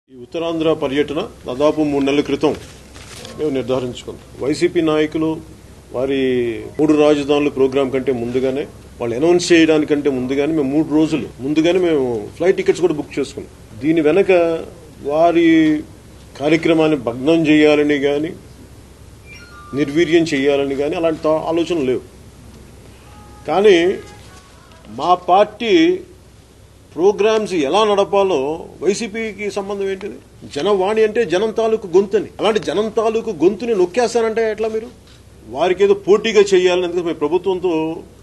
ఈ ఉత్తరాంధ్ర పర్యటన దాదాపు మూడు నెలల క్రితం మేము నిర్ధారించుకున్నాం వైసీపీ నాయకులు వారి మూడు రాజధానుల ప్రోగ్రాం కంటే ముందుగానే వాళ్ళు అనౌన్స్ చేయడానికంటే ముందుగానే మేము మూడు రోజులు ముందుగానే మేము ఫ్లైట్ టికెట్స్ కూడా బుక్ చేసుకున్నాం దీని వెనక వారి కార్యక్రమాన్ని భగ్నం చేయాలని కానీ నిర్వీర్యం చేయాలని కానీ అలాంటి తా- ఆలోచనలు లేవు కానీ మా పార్టీ ప్రోగ్రామ్స్ ఎలా నడపాలో వైసీపీకి సంబంధం ఏంటిది జనవాణి అంటే జనం తాలూకు గొంతుని అలాంటి జనం తాలూకు గొంతుని నొక్కేస్తానంటే ఎట్లా మీరు వారికి ఏదో పోటీగా చేయాలని అందుకే మేము ప్రభుత్వంతో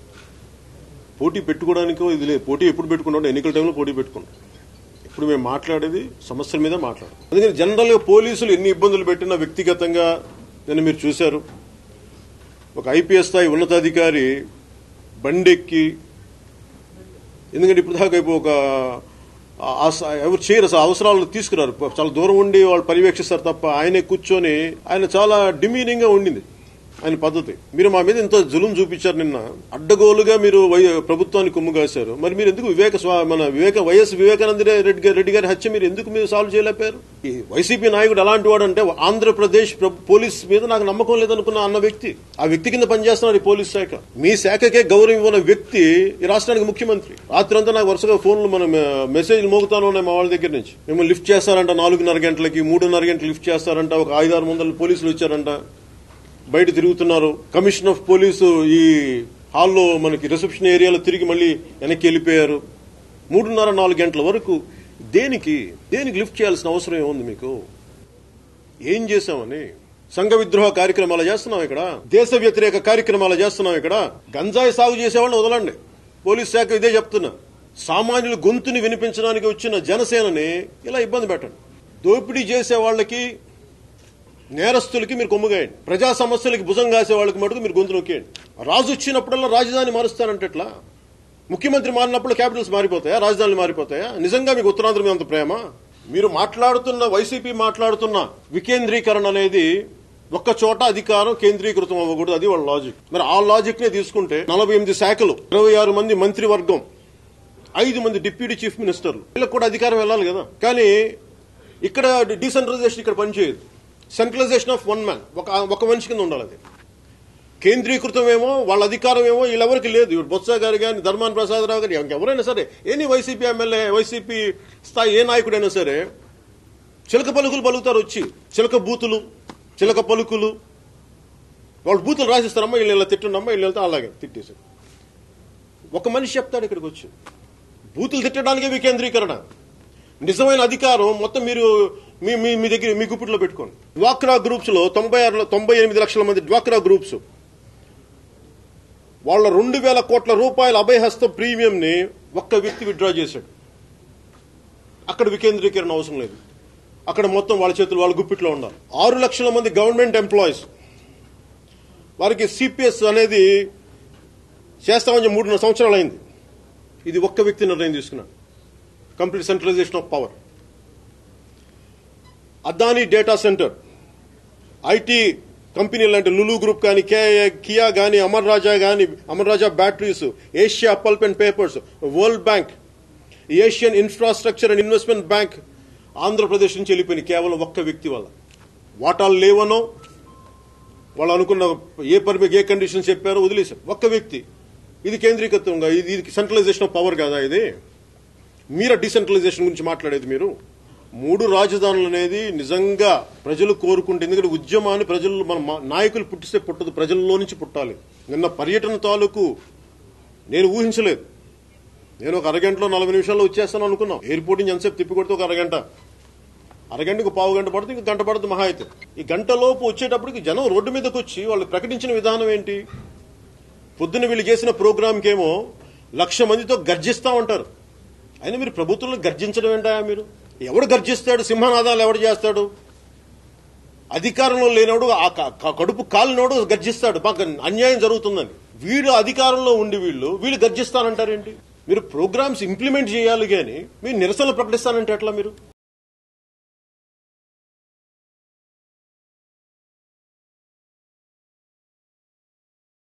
పోటీ పెట్టుకోవడానికో ఇది లేదు పోటీ ఎప్పుడు పెట్టుకున్నాం ఎన్నికల టైంలో పోటీ పెట్టుకున్నాం ఇప్పుడు మేము మాట్లాడేది సమస్యల మీద మాట్లాడాలి అందుకని జనరల్గా పోలీసులు ఎన్ని ఇబ్బందులు పెట్టినా వ్యక్తిగతంగా నేను మీరు చూశారు ఒక ఐపీఎస్ స్థాయి ఉన్నతాధికారి బండెక్కి ఎందుకంటే ఇప్పుడు దాకా ఇప్పుడు ఒక ఆ- ఆ స- ఎవరు చేయరు అసలు అవసరాలు తీసుకురారు చాలా దూరం ఉండి వాళ్ళు పర్యవేక్షిస్తారు తప్ప ఆయనే కూర్చొని ఆయన చాలా డిమీనింగ్ గా ఉండింది ఆయన పద్ధతి మీరు మా మీద ఇంత జులుం చూపించారు నిన్న అడ్డగోలుగా మీరు వై- ప్రభుత్వాన్ని కొమ్ము కాశారు మరి మీరు ఎందుకు వివేక స్వా- మన వివేక వైఎస్ వివేకానంద రెడ్డి గారి రెడ్డి గారి హత్య మీరు ఎందుకు మీరు సాల్వ్ చేయలేపారు ఈ వైసీపీ నాయకుడు ఎలాంటి వాడు అంటే ఆంధ్రప్రదేశ్ ప్రభు- పోలీస్ మీద నాకు నమ్మకం లేదనుకున్న అన్న వ్యక్తి ఆ వ్యక్తి కింద పనిచేస్తున్నాడు ఈ పోలీస్ శాఖ మీ శాఖకే గౌరవం ఇవ్వని వ్యక్తి ఈ రాష్ట్రానికి ముఖ్యమంత్రి రాత్రంతా నాకు వరుసగా ఫోన్లు మన మెసేజ్లు మోగుతాను ఉన్నాయి మా వాళ్ళ దగ్గర నుంచి మిమ్మల్ని లిఫ్ట్ చేస్తారంట నాలుగున్నర గంటలకి మూడున్నర గంటలు లిఫ్ట్ చేస్తారంట ఒక ఐదారు వందల పోలీసులు వచ్చారంట బయట తిరుగుతున్నారు కమిషనర్ ఆఫ్ పోలీసు ఈ హాల్లో మనకి రిసెప్షన్ ఏరియాలో తిరిగి మళ్ళీ వెనక్కి వెళ్ళిపోయారు మూడున్నర నాలుగు గంటల వరకు దేనికి దేనికి లిఫ్ట్ చేయాల్సిన అవసరం ఏముంది మీకు ఏం చేశామని సంఘ విద్రోహ కార్యక్రమాలు చేస్తున్నాం ఇక్కడ దేశ వ్యతిరేక కార్యక్రమాలు చేస్తున్నాం ఇక్కడ గంజాయి సాగు చేసేవాళ్ళని వదలండి పోలీస్ శాఖ ఇదే చెప్తున్నా సామాన్యుల గొంతుని వినిపించడానికి వచ్చిన జనసేనని ఇలా ఇబ్బంది పెట్టండి దోపిడీ చేసే వాళ్ళకి నేరస్తులకి మీరు కొమ్ముగాయండి ప్రజా సమస్యలకి భుజం కాసే వాళ్ళకి మటుకు మీరు గొంతు నొక్కేయండి రాజు వచ్చినప్పుడల్లా రాజధాని మారుస్తానంటే ఎట్లా ముఖ్యమంత్రి మారినప్పుడు క్యాపిటల్స్ మారిపోతాయా రాజధానులు మారిపోతాయా నిజంగా మీకు ఉత్తరాంధ్ర మీద అంత ప్రేమ మీరు మాట్లాడుతున్న వైసీపీ మాట్లాడుతున్న వికేంద్రీకరణ అనేది ఒక్క చోట అధికారం కేంద్రీకృతం అవ్వకూడదు అది వాళ్ళ లాజిక్ మరి ఆ లాజిక్ నే తీసుకుంటే నలభై ఎనిమిది శాఖలు ఇరవై ఆరు మంది మంత్రివర్గం ఐదు మంది డిప్యూటీ చీఫ్ మినిస్టర్లు వీళ్ళకి కూడా అధికారం వెళ్ళాలి కదా కానీ ఇక్కడ డీసెంట్రలైజేషన్ ఇక్కడ పనిచేయదు సెంట్రలైజేషన్ ఆఫ్ వన్ మ్యాన్ ఒక ఒక మనిషి కింద ఉండాలి అది కేంద్రీకృతం ఏమో వాళ్ళ అధికారం ఏమో వీళ్ళెవరికి లేదు ఇప్పుడు బొత్స గారు కానీ ధర్మాన ప్రసాదరావు గారు ఎవరైనా సరే ఎనీ వైసీపీ ఎమ్మెల్యే వైసీపీ స్థాయి ఏ నాయకుడైనా సరే చిలక పలుకులు పలుకుతారు వచ్చి చిలక బూతులు చిలక పలుకులు వాళ్ళు బూతులు రాసిస్తారమ్మా వీళ్ళు ఇలా తిట్టుండమ్మా వీళ్ళు వెళ్తే అలాగే తిట్టేశారు ఒక మనిషి చెప్తాడు ఇక్కడికి వచ్చి బూతులు తిట్టడానికే వికేంద్రీకరణ నిజమైన అధికారం మొత్తం మీరు మీ మీ మీ దగ్గర మీ గుప్పిట్లో పెట్టుకోండి డ్వాక్రా గ్రూప్స్ లో తొంభై ఆరు తొంభై ఎనిమిది లక్షల మంది డ్వాక్రా గ్రూప్స్ వాళ్ళ రెండు వేల కోట్ల రూపాయల అభయహస్త ప్రీమియం ని ఒక్క వ్యక్తి విత్డ్రా చేశాడు అక్కడ వికేంద్రీకరణ అవసరం లేదు అక్కడ మొత్తం వాళ్ళ చేతులు వాళ్ళ గుప్పిట్లో ఉండాలి ఆరు లక్షల మంది గవర్నమెంట్ ఎంప్లాయీస్ వారికి సిపిఎస్ అనేది చేస్తామని చెప్పి మూడున్నర సంవత్సరాలు అయింది ఇది ఒక్క వ్యక్తి నిర్ణయం తీసుకున్నాడు complete centralisation of power Adani data centre IT కంపెనీలు అంటే లులు గ్రూప్ కానీ కియా కానీ అమర్ రాజా కానీ Amar Raja batteries Asia pulp and papers World Bank Asian Infrastructure and Investment Bank Andhra Pradesh నుంచి వెళ్ళిపోయింది కేవలం ఒక్క వ్యక్తి వల్ల వాటాలు లేవనో వాళ్ళు అనుకున్న ఏ పర్మి ఏ కండిషన్ చెప్పారో వదిలేశారు ఒక్క వ్యక్తి ఇది కేంద్రీకృతంగా ఇది ఇది సెంట్రలైజేషన్ ఆఫ్ పవర్ కదా ఇది మీర డిసెంట్రలైజేషన్ గురించి మాట్లాడేది మీరు మూడు రాజధానులు అనేది నిజంగా ప్రజలు కోరుకుంటే ఎందుకంటే ఉద్యమాన్ని ప్రజలు మన మా- నాయకులు పుట్టిస్తే పుట్టదు ప్రజల్లో నుంచి పుట్టాలి నిన్న పర్యటన తాలూకు నేను ఊహించలేదు నేను ఒక అరగంటలో నలభై నిమిషాల్లో వచ్చేస్తాను అనుకున్నాం ఎయిర్పోర్ట్ నుంచి ఎంతసేపు తిప్పి కొడితే ఒక అరగంట అరగంటకు పావు గంట పడుతుంది ఇంక గంట పడుతుంది మహా అయితే ఈ గంట లోపు వచ్చేటప్పటికి జనం రోడ్డు మీదకి వచ్చి వాళ్ళు ప్రకటించిన విధానం ఏంటి పొద్దున వీళ్ళు చేసిన ప్రోగ్రాంకేమో లక్ష మందితో గర్జిస్తా ఉంటారు అయినా మీరు ప్రభుత్వంలో గర్జించడం ఏంటా మీరు ఎవడు గర్జిస్తాడు సింహనాదాలు ఎవడు చేస్తాడు అధికారంలో లేనోడు ఆ క- క- కడుపు కాలినోడు గర్జిస్తాడు మాకు అన్యాయం జరుగుతుందని వీళ్ళు అధికారంలో ఉండి వీళ్ళు వీళ్ళు గర్జిస్తానంటారేంటి మీరు ప్రోగ్రామ్స్ ఇంప్లిమెంట్ చేయాలి కానీ మీరు నిరసనలు ప్రకటిస్తానంటే ఎట్లా మీరు